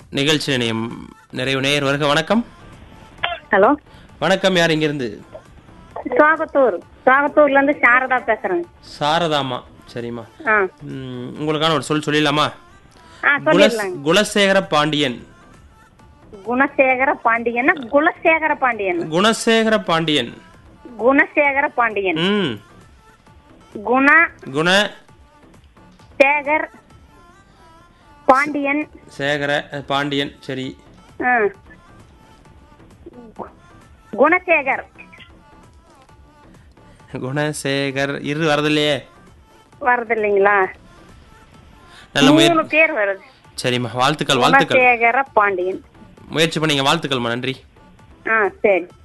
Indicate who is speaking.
Speaker 1: நிகழ்ச்சி நிலையம் நிறைவு நேயர் வருக வணக்கம்
Speaker 2: ஹலோ
Speaker 1: வணக்கம் யார் இங்கிருந்து
Speaker 2: சுவாகத்தூர் சுவாகத்தூர்ல இருந்து சாரதா பேசுறேங்க
Speaker 1: சாரதாமா சரிம்மா
Speaker 2: ஆ
Speaker 1: ம், உங்களுக்கான ஒரு சொல் சொல்லிடலாமா
Speaker 2: ஆ
Speaker 1: குலஸ்
Speaker 2: சொல்லிடலாங்க
Speaker 1: குலசேகர பாண்டியன்
Speaker 2: குணசேகர பாண்டியன் குலசேகர பாண்டியன்
Speaker 1: குணசேகர பாண்டியன்
Speaker 2: குணசேகர பாண்டியன்
Speaker 1: ம்
Speaker 2: குண
Speaker 1: குண
Speaker 2: சேகர் பாண்டியன்
Speaker 1: சேகர அஹ், பாண்டியன் சரி
Speaker 2: ஆ. குணசேகர்
Speaker 1: குணசேகர் இரு வரதில்லையே
Speaker 2: வருது இல்லைங்களா
Speaker 1: நல்ல முயற்சி
Speaker 2: மூணு பேர் வருது
Speaker 1: சரிம்மா வாழ்த்துக்கள் வாழ்த்துக்கள்
Speaker 2: குணசேகர பாண்டியன்
Speaker 1: முயற்சி பண்ணீங்க வாழ்த்துக்கள்மா நன்றி
Speaker 2: ஆ சரி